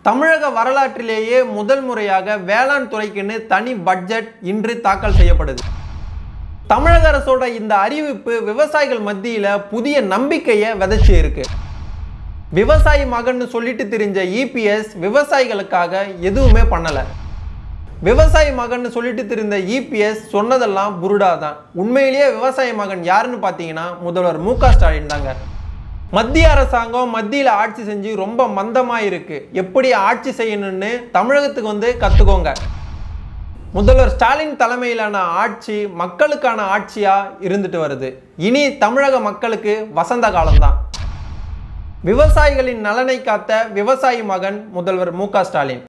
தமிழக வரலாற்றிலேயே முதல் முறையாக வேளாண் துறைக்குன்னு தனி பட்ஜெட் இன்று தாக்கல் செய்யப்படுது தமிழக அரசோட இந்த அறிவிப்பு விவசாயிகள் மத்தியில புதிய நம்பிக்கையை விதைச்சி இருக்கு விவசாயி மகன்னு சொல்லிட்டு தெரிஞ்ச இபிஎஸ் விவசாயிகளுக்காக எதுவுமே பண்ணல விவசாயி மகன் சொல்லிட்டு தெரிந்த இபிஎஸ் சொன்னதெல்லாம் புருடா தான் உண்மையிலேயே விவசாய மகன் யாருன்னு பார்த்தீங்கன்னா முதல்வர் மு க ஸ்டாலின் தாங்க மத்திய அரசாங்கம் மத்தியில் ஆட்சி செஞ்சு ரொம்ப மந்தமா இருக்கு எப்படி ஆட்சி செய்யணும்னு தமிழகத்துக்கு வந்து கத்துக்கோங்க முதல்வர் ஸ்டாலின் தலைமையிலான ஆட்சி மக்களுக்கான ஆட்சியா இருந்துட்டு வருது இனி தமிழக மக்களுக்கு வசந்த காலம்தான் விவசாயிகளின் நலனை காத்த விவசாயி மகன் முதல்வர் மு க ஸ்டாலின்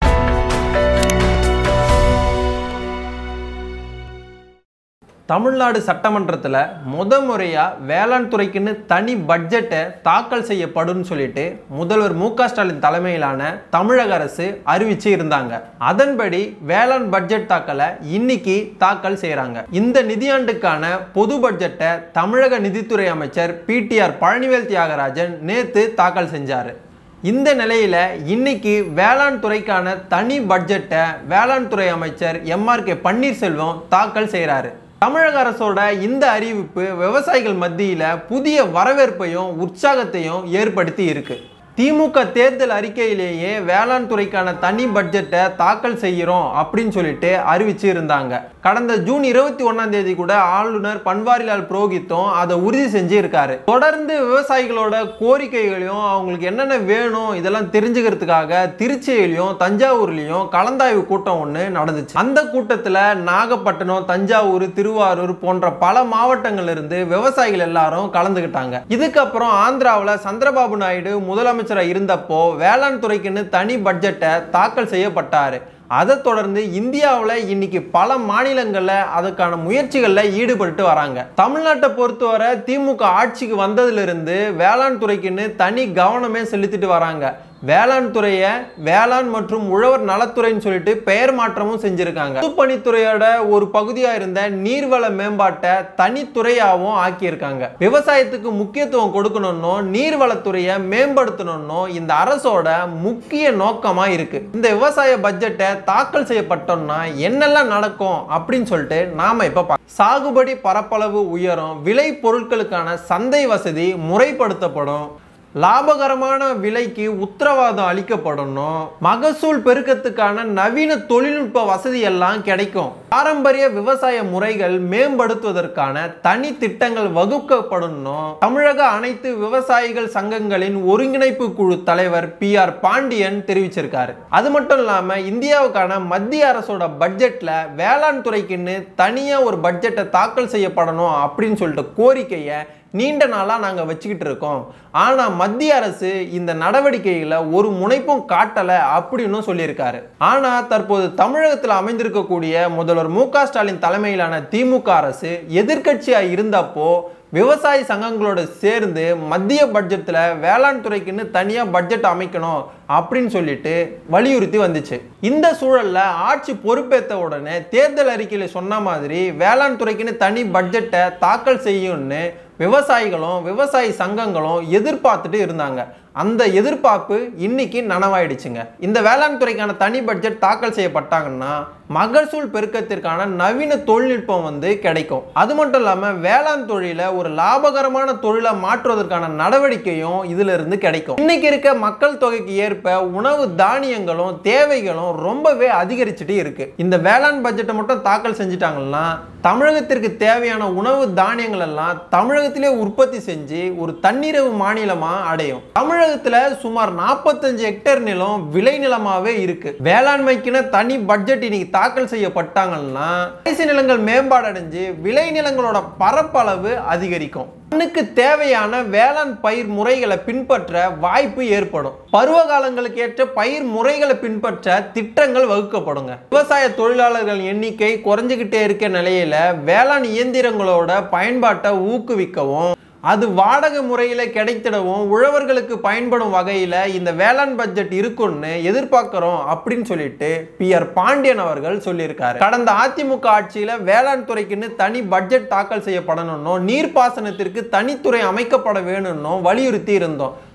தமிழ்நாடு சட்டமன்றத்தில் முத முறையாக வேளாண் துறைக்குன்னு தனி பட்ஜெட்டை தாக்கல் செய்யப்படும் சொல்லிட்டு முதல்வர் மு க ஸ்டாலின் தலைமையிலான தமிழக அரசு அறிவிச்சு இருந்தாங்க அதன்படி வேளாண் பட்ஜெட் தாக்கலை இன்னைக்கு தாக்கல் செய்கிறாங்க இந்த நிதியாண்டுக்கான பொது பட்ஜெட்டை தமிழக நிதித்துறை அமைச்சர் பிடிஆர் பழனிவேல் தியாகராஜன் நேற்று தாக்கல் செஞ்சார் இந்த நிலையில இன்னைக்கு வேளாண் துறைக்கான தனி பட்ஜெட்டை வேளாண் துறை அமைச்சர் எம்ஆர் கே பன்னீர்செல்வம் தாக்கல் செய்கிறாரு தமிழக அரசோட இந்த அறிவிப்பு விவசாயிகள் மத்தியில புதிய வரவேற்பையும் உற்சாகத்தையும் ஏற்படுத்தி இருக்கு திமுக தேர்தல் அறிக்கையிலேயே வேளாண் துறைக்கான தனி பட்ஜெட்டை தாக்கல் செய்கிறோம் அப்படின்னு சொல்லிட்டு அறிவிச்சு இருந்தாங்க கடந்த ஜூன் இருபத்தி ஒன்னாம் தேதி கூட ஆளுநர் பன்வாரிலால் புரோஹித்தும் அதை உறுதி செஞ்சு இருக்காரு தொடர்ந்து விவசாயிகளோட கோரிக்கைகளையும் அவங்களுக்கு என்னென்ன வேணும் இதெல்லாம் தெரிஞ்சுக்கிறதுக்காக திருச்சியிலையும் தஞ்சாவூர்லையும் கலந்தாய்வு கூட்டம் ஒன்று நடந்துச்சு அந்த கூட்டத்தில் நாகப்பட்டினம் தஞ்சாவூர் திருவாரூர் போன்ற பல மாவட்டங்கள்ல இருந்து விவசாயிகள் எல்லாரும் கலந்துக்கிட்டாங்க இதுக்கப்புறம் ஆந்திராவில் சந்திரபாபு நாயுடு முதலமைச்சராக இருந்தப்போ வேளாண் துறைக்குன்னு தனி பட்ஜெட்டை தாக்கல் செய்யப்பட்டாரு அதை தொடர்ந்து இந்தியாவில் இன்னைக்கு பல மாநிலங்களில் அதுக்கான முயற்சிகளில் ஈடுபட்டு வராங்க தமிழ்நாட்டை பொறுத்தவரை திமுக ஆட்சிக்கு வந்ததிலிருந்து வேளாண் துறைக்குன்னு தனி கவனமே செலுத்திட்டு வராங்க வேளாண் துறையை வேளாண் மற்றும் உழவர் நலத்துறைன்னு சொல்லிட்டு பெயர் மாற்றமும் செஞ்சிருக்காங்க பொதுப்பணித்துறையோட ஒரு பகுதியா இருந்த நீர்வள மேம்பாட்டை தனித்துறையாகவும் ஆக்கியிருக்காங்க விவசாயத்துக்கு முக்கியத்துவம் கொடுக்கணும்னும் நீர்வளத்துறையை மேம்படுத்தணும்னும் இந்த அரசோட முக்கிய நோக்கமா இருக்கு இந்த விவசாய பட்ஜெட்டை தாக்கல் செய்யப்பட்டோம்னா என்னெல்லாம் நடக்கும் அப்படின்னு சொல்லிட்டு நாம இப்ப பார்க்கலாம். சாகுபடி பரப்பளவு உயரும் விளை பொருட்களுக்கான சந்தை வசதி முறைப்படுத்தப்படும் லாபகரமான விலைக்கு உத்தரவாதம் அளிக்கப்படணும் மகசூல் பெருக்கத்துக்கான நவீன தொழில்நுட்ப வசதி எல்லாம் கிடைக்கும் பாரம்பரிய விவசாய முறைகள் மேம்படுத்துவதற்கான தனி திட்டங்கள் வகுக்கப்படணும் தமிழக அனைத்து விவசாயிகள் சங்கங்களின் ஒருங்கிணைப்பு குழு தலைவர் பி ஆர் பாண்டியன் தெரிவிச்சிருக்காரு அது மட்டும் இல்லாம இந்தியாவுக்கான மத்திய அரசோட பட்ஜெட்ல வேளாண் துறைக்குன்னு தனியா ஒரு பட்ஜெட்டை தாக்கல் செய்யப்படணும் அப்படின்னு சொல்லிட்டு கோரிக்கையை நீண்ட நாளாக நாங்கள் வச்சுக்கிட்டு இருக்கோம் ஆனால் மத்திய அரசு இந்த நடவடிக்கைகளை ஒரு முனைப்பும் காட்டலை அப்படின்னு சொல்லியிருக்காரு ஆனால் தற்போது தமிழகத்தில் அமைந்திருக்கக்கூடிய முதல்வர் மு க ஸ்டாலின் தலைமையிலான திமுக அரசு எதிர்க்கட்சியாக இருந்தப்போ விவசாய சங்கங்களோட சேர்ந்து மத்திய பட்ஜெட்டில் வேளாண் துறைக்குன்னு தனியாக பட்ஜெட் அமைக்கணும் அப்படின்னு சொல்லிட்டு வலியுறுத்தி வந்துச்சு இந்த சூழல்ல ஆட்சி பொறுப்பேற்ற உடனே தேர்தல் அறிக்கையில் சொன்ன மாதிரி வேளாண் துறைக்குன்னு தனி பட்ஜெட்டை தாக்கல் செய்யும்னு விவசாயிகளும் விவசாய சங்கங்களும் எதிர்பார்த்துட்டு இருந்தாங்க அந்த எதிர்பார்ப்பு இன்னைக்கு நனவாயிடுச்சுங்க இந்த வேளாண் துறைக்கான தனி பட்ஜெட் தாக்கல் செய்யப்பட்டாங்கன்னா மகசூல் பெருக்கத்திற்கான நவீன தொழில்நுட்பம் வந்து கிடைக்கும் அது மட்டும் இல்லாமல் வேளாண் தொழிலை ஒரு லாபகரமான தொழிலை மாற்றுவதற்கான நடவடிக்கையும் இதுல இருந்து கிடைக்கும் இன்னைக்கு இருக்க மக்கள் தொகைக்கு ஏற்ப உணவு தானியங்களும் தேவைகளும் ரொம்பவே அதிகரிச்சுட்டு இருக்கு இந்த வேளாண் பட்ஜெட்டை மட்டும் தாக்கல் செஞ்சுட்டாங்கன்னா தமிழகத்திற்கு தேவையான உணவு தானியங்கள் எல்லாம் தமிழகத்திலே உற்பத்தி செஞ்சு ஒரு தன்னிறைவு மாநிலமா அடையும் தமிழகத்துல சுமார் நாற்பத்தஞ்சு ஹெக்டேர் நிலம் விளை நிலமாவே இருக்கு வேளாண்மைக்குன்னு தனி பட்ஜெட் இன்னைக்கு தாக்கல் செய்யப்பட்டாங்கன்னா அரிசி நிலங்கள் மேம்பாடு அடைஞ்சு விளை நிலங்களோட பரப்பளவு அதிகரிக்கும் மண்ணுக்கு தேவையான வேளாண் பயிர் முறைகளை பின்பற்ற வாய்ப்பு ஏற்படும் பருவ காலங்களுக்கு ஏற்ற பயிர் முறைகளை பின்பற்ற திட்டங்கள் வகுக்கப்படுங்க விவசாய தொழிலாளர்கள் எண்ணிக்கை குறைஞ்சுக்கிட்டே இருக்க நிலையில வேளாண் இயந்திரங்களோட பயன்பாட்டை ஊக்குவிக்கவும் அது வாடகை முறையில் கிடைத்திடவும் உழவர்களுக்கு பயன்படும் வகையில் இந்த வேளாண் பட்ஜெட் இருக்குன்னு எதிர்பார்க்கிறோம் அப்படின்னு சொல்லிட்டு பி ஆர் பாண்டியன் அவர்கள் சொல்லியிருக்காரு கடந்த அதிமுக ஆட்சியில் வேளாண் துறைக்குன்னு தனி பட்ஜெட் தாக்கல் செய்யப்படணும்னோ நீர்ப்பாசனத்திற்கு தனித்துறை அமைக்கப்பட வேணும்னோ வலியுறுத்தி இருந்தோம்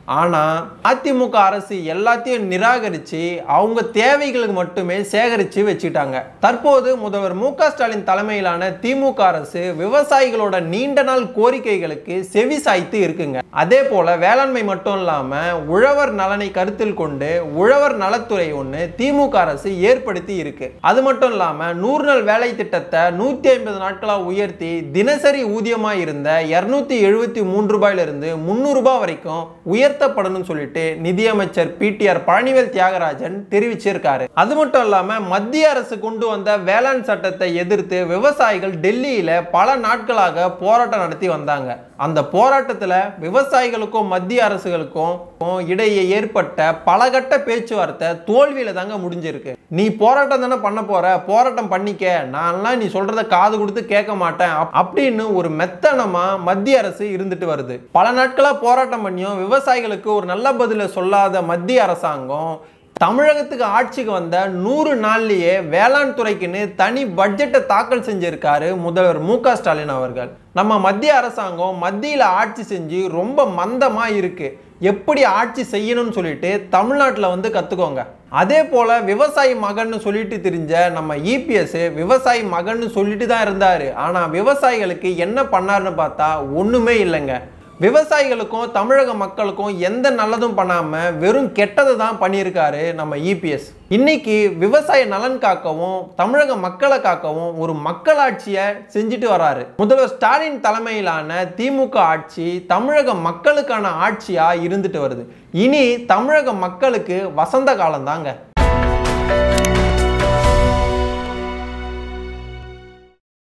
ஆனா அதிமுக அரசு எல்லாத்தையும் நிராகரிச்சு அவங்க தேவைகளுக்கு மட்டுமே சேகரிச்சு வச்சுட்டாங்க தற்போது முதல்வர் மு க ஸ்டாலின் தலைமையிலான திமுக அரசு விவசாயிகளோட நீண்ட நாள் கோரிக்கைகளுக்கு செவி சாய்த்து இருக்குங்க அதே போல வேளாண்மை மட்டும் இல்லாம உழவர் நலனை கருத்தில் கொண்டு உழவர் நலத்துறை ஒன்று திமுக அரசு ஏற்படுத்தி இருக்கு அது மட்டும் இல்லாம நூறு நாள் வேலை திட்டத்தை நூத்தி ஐம்பது நாட்களா உயர்த்தி தினசரி ஊதியமா இருந்த இருநூத்தி எழுபத்தி மூன்று ரூபாயில இருந்து முன்னூறு ரூபாய் வரைக்கும் உயர்த்தப்படணும் சொல்லிட்டு நிதியமைச்சர் பிடிஆர் பழனிவேல் தியாகராஜன் தெரிவிச்சிருக்காரு அது மட்டும் இல்லாம மத்திய அரசு கொண்டு வந்த வேளாண் சட்டத்தை எதிர்த்து விவசாயிகள் டெல்லியில பல நாட்களாக போராட்டம் நடத்தி வந்தாங்க அந்த போராட்டத்துல விவசாயிகளுக்கும் மத்திய அரசுகளுக்கும் இடையே ஏற்பட்ட பலகட்ட பேச்சுவார்த்தை தோல்வியில தாங்க முடிஞ்சிருக்கு நீ போராட்டம் தானே பண்ண போற போராட்டம் பண்ணிக்க நான்லாம் நீ சொல்றத காது கொடுத்து கேட்க மாட்டேன் அப்- அப்படின்னு ஒரு மெத்தனமா மத்திய அரசு இருந்துட்டு வருது பல நாட்களா போராட்டம் பண்ணியும் விவசாயிகளுக்கு ஒரு நல்ல பதிலை சொல்லாத மத்திய அரசாங்கம் தமிழகத்துக்கு ஆட்சிக்கு வந்த நூறு நாள்லயே வேளாண் துறைக்குன்னு தனி பட்ஜெட்டை தாக்கல் செஞ்சிருக்காரு முதல்வர் மு க ஸ்டாலின் அவர்கள் நம்ம மத்திய அரசாங்கம் மத்தியில் ஆட்சி செஞ்சு ரொம்ப மந்தமா இருக்கு எப்படி ஆட்சி செய்யணும்னு சொல்லிட்டு தமிழ்நாட்டில் வந்து கத்துக்கோங்க அதே போல விவசாயி மகன்னு சொல்லிட்டு தெரிஞ்ச நம்ம இபிஎஸ் விவசாயி மகன்னு சொல்லிட்டு தான் இருந்தாரு ஆனா விவசாயிகளுக்கு என்ன பண்ணாருன்னு பார்த்தா ஒண்ணுமே இல்லைங்க விவசாயிகளுக்கும் தமிழக மக்களுக்கும் எந்த நல்லதும் பண்ணாம வெறும் கெட்டதை தான் பண்ணியிருக்காரு நம்ம இபிஎஸ் இன்னைக்கு விவசாய நலன் காக்கவும் தமிழக மக்களை காக்கவும் ஒரு மக்களாட்சியை செஞ்சுட்டு வராரு முதல்வர் ஸ்டாலின் தலைமையிலான திமுக ஆட்சி தமிழக மக்களுக்கான ஆட்சியா இருந்துட்டு வருது இனி தமிழக மக்களுக்கு வசந்த காலம் தாங்க